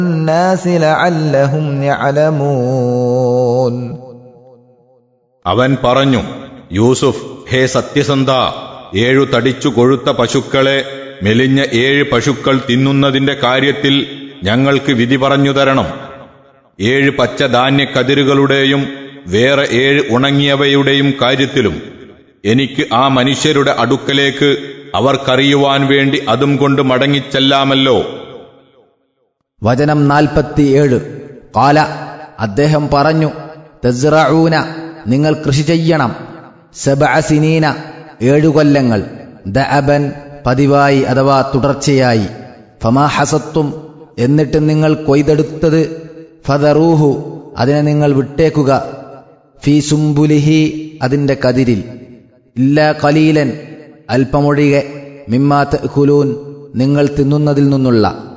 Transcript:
الناس لعلهم يعلمون അവൻ പറഞ്ഞു യൂസുഫ് ഹേ സത്യസന്ധ ഏഴു തടിച്ചു കൊഴുത്ത പശുക്കളെ മെലിഞ്ഞ ഏഴ് പശുക്കൾ തിന്നുന്നതിന്റെ കാര്യത്തിൽ ഞങ്ങൾക്ക് വിധി പറഞ്ഞു തരണം ഏഴ് പച്ചധാന്യക്കതിരുകളുടെയും വേറെ ഏഴ് ഉണങ്ങിയവയുടെയും കാര്യത്തിലും എനിക്ക് ആ മനുഷ്യരുടെ അടുക്കലേക്ക് അവർക്കറിയുവാൻ വേണ്ടി അതും കൊണ്ട് മടങ്ങിച്ചെല്ലാമല്ലോ വചനം നാൽപ്പത്തിയേഴ് കാല അദ്ദേഹം പറഞ്ഞു തസ്റഊന നിങ്ങൾ കൃഷി ചെയ്യണം സബഅസിനീന ഏഴു കൊല്ലങ്ങൾ ദഅബൻ പതിവായി അഥവാ തുടർച്ചയായി ഫമാ ഹസത്തും എന്നിട്ട് നിങ്ങൾ കൊയ്തെടുത്തത് ഫദറൂഹു അതിനെ നിങ്ങൾ വിട്ടേക്കുക ഫീ സുംബുലിഹി അതിന്റെ കതിരിൽ ഇല്ല കലീലൻ അല്പമൊഴികെ മിമ്മാത്ത് ഖുലൂൻ നിങ്ങൾ തിന്നുന്നതിൽ നിന്നുള്ള